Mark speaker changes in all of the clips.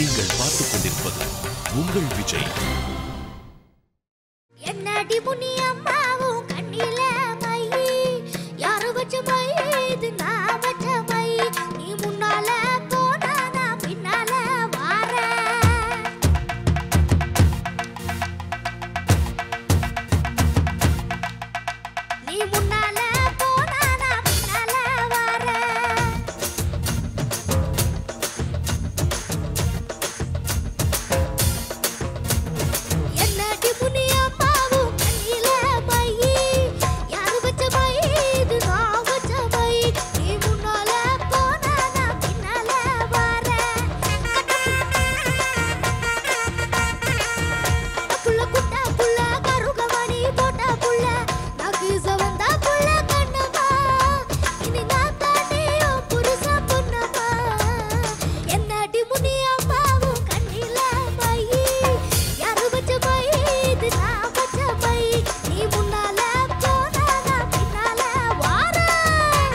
Speaker 1: நீங்கள் பார்த்துக் கொண்டிருப்பது உங்கள் விஜய்
Speaker 2: என்னடி முனி அம்மாவும் கண்ணில மை யாரு வச்ச மை இது நான் வச்ச மை நீ முன்னால போனா நான் பின்னால வாரேன் நீ முன்னால போனா நான் பின்னால வாரேன் என்னடி முனி அம்மாவும் கண்ணில மை யாரு வச்ச மை இது நான் வச்ச மை நீ முன்னால போனா நான் பின்னால வாரேன் புள்ள குட்டா புள்ள கருகமணி போட்டா புள்ள நாக்கு சவந்தா புள்ள கண்ணம்மா இனி நான் தானே உன் புருஷ பொண்ணம்மா என்னடி முனி அம்மாவும் கண்ணில மை யாரு வச்ச மை இது நான் வச்ச மை நீ முன்னால போனா நான் பின்னால வாரேன்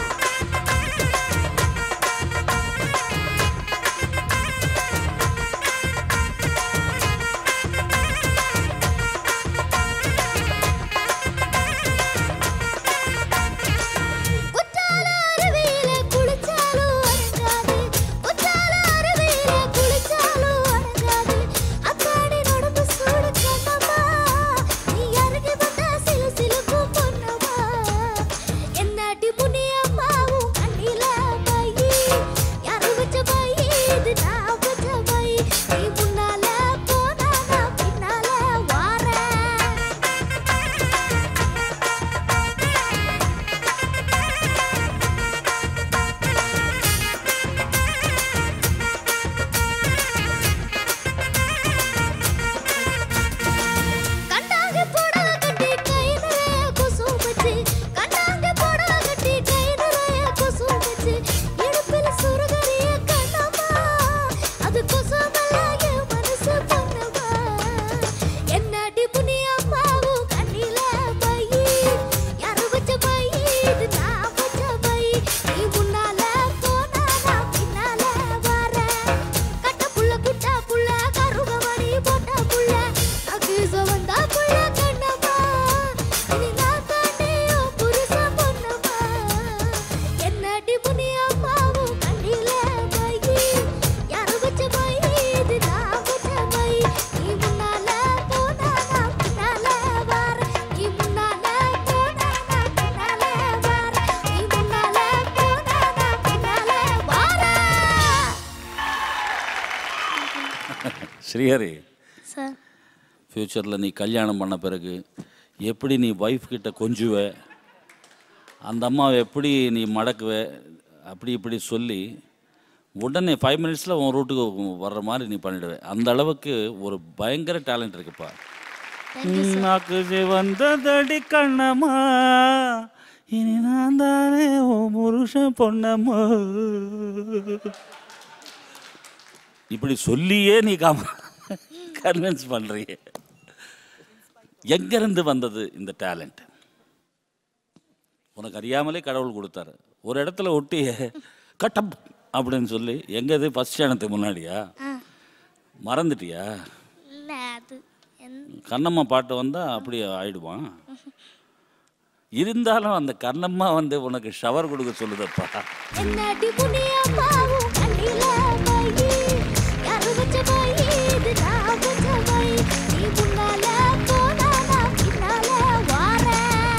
Speaker 2: குற்றால அருவியில குளிச்சாலும் அடங்காது குற்றால அருவியில குளிச்சாலும் அடங்காது அத்தாடி நடும்பு சூடு கண்ணம்மா நீ அருகே வந்தா சிலு சிலுக்கும் பொண்ணம்மா என்னடி முனி அம்மாவும் கண்ணில மை யாரு வச்ச மை இது நான் வச்ச மை நீ முன்னால போனா நான் பின்னால வாரேன் கண்டாங்க போடா கட்டி கை நிறைய குசும் வச்சு கண்டாங்க போடா கட்டி கை நிறைய குசும் வச்சு இடுப்பில் சுரகரிய கண்ணம்மா அது குசுமெல்லாம் என் மனசு பண்ணம்மா என்னடி புனி அம்மாவும் கண்ணில மை யாரு வச்ச மை இது நான் வச்ச மை நீ முன்னால போனா நான் பின்னால வரேன் கட்ட புள்ள குட்டா புள்ள கருகமணி போட்ட புள்ள அக்கு சவந்தா புள்ள கண்ணம்மா இனி நான் தானே உன் புருஷ பொண்ணம்மா என்னடி முனி அம்மாவும் கண்ணில மை யாரு வச்ச மை இது நான் வச்ச மை நீ முன்னால போனா நான் பின்னால வரேன் நீ முன்னால போனா நான் பின்னால வரேன் நீ முன்னால போனா நான் பின்னால வரேன்
Speaker 3: ஸ்ரீஹரி
Speaker 2: சார்
Speaker 3: ஃப்யூச்சரில் நீ கல்யாணம் பண்ண பிறகு எப்படி நீ ஒய்ஃப் கிட்ட கொஞ்சுவ அந்த அம்மாவை எப்படி நீ மடக்குவ அப்படி இப்படி சொல்லி உடனே ஃபைவ் மினிட்ஸில் உன் ரூட்டுக்கு வர்ற மாதிரி நீ பண்ணிடுவே அந்த அளவுக்கு ஒரு பயங்கர டேலண்ட் இருக்குப்பா நாக்கு வந்ததடி கண்ணம்மா இனி நான் தானே உன் புருஷன் பொண்ணம்மா இப்படி சொல்லியே நீ காம கன்வின்ஸ் பண்ணுறிய எங்கேருந்து வந்தது இந்த டேலண்ட் உனக்கு அறியாமலே கடவுள் கொடுத்தாரு ஒரு இடத்துல ஒட்டி கட்டம் அப்படின்னு சொல்லி எங்க இது ஃபஸ்ட் ஸ்டாண்டத்துக்கு முன்னாடியா மறந்துட்டியா
Speaker 2: இல்ல அது எந்த
Speaker 3: கண்ணம்மா பாட்டு வந்தால் அப்படி ஆயிடுவான் இருந்தாலும் அந்த கண்ணம்மா வந்து உனக்கு ஷவர் கொடுக்க சொல்லுதப்பா
Speaker 2: என்னடி முனி அம்மாவும் கண்ணில மை யாரு வச்ச மை இது நான் வச்ச மை நீ முன்னால போனா நான் பின்னால வாரேன்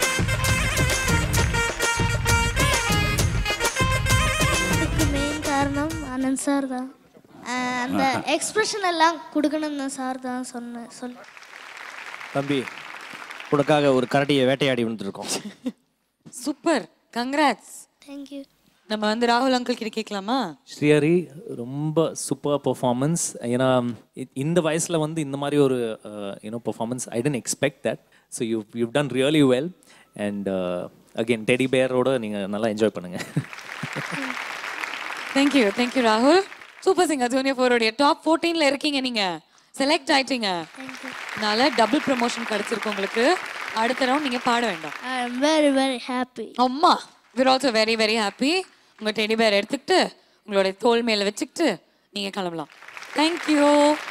Speaker 2: இதுக்கு மெயின் காரணம் ஆனந்த் சார் தான் அஹ் அந்த எக்ஸ்பிரஷன் எல்லாம் கொடுக்கணும்னு சார் தான் சொன்ன சொல்
Speaker 4: தம்பி உனக்காக ஒரு கரடியை வேட்டையாடி வந்துருக்கோம்
Speaker 5: சூப்பர் கங்க்ராட்ஸ்
Speaker 2: தேங்க்யூ
Speaker 5: நம்ம வந்து ராகுல் அங்கிள் கிட்ட கேட்கலாமா
Speaker 6: ஸ்ரீஹரி ரொம்ப சூப்பர் பெர்ஃபார்மன்ஸ் ஏன்னா இ- இந்த வயசில் வந்து இந்த மாதிரி ஒரு you know performance I tend expect that so you you done really well and again teddy பேரோட நீங்கள் நல்லா என்ஜாய் பண்ணுங்கள்
Speaker 5: தேங்க்யூ தேங்க்யூ ராகுல் சூப்பர் சிங்கர் ஜூனியர் ஃபோரோடைய டாப் ஃபோர்டீனில் இருக்கீங்க நீங்க செலக்ட் ஆயிட்டீங்க அதனால டபுள் ப்ரமோஷன் கிடைச்சிருக்கு உங்களுக்கு அடுத்த ரவுண்ட் நீங்க பாட வேண்டாம்
Speaker 2: I am very very happy
Speaker 5: அம்மா we're also very very happy உங்க டெடி பேர் எடுத்துக்கிட்டு உங்களுடைய தோல் மேல வச்சுக்கிட்டு நீங்க கிளம்பலாம் தேங்க்யூ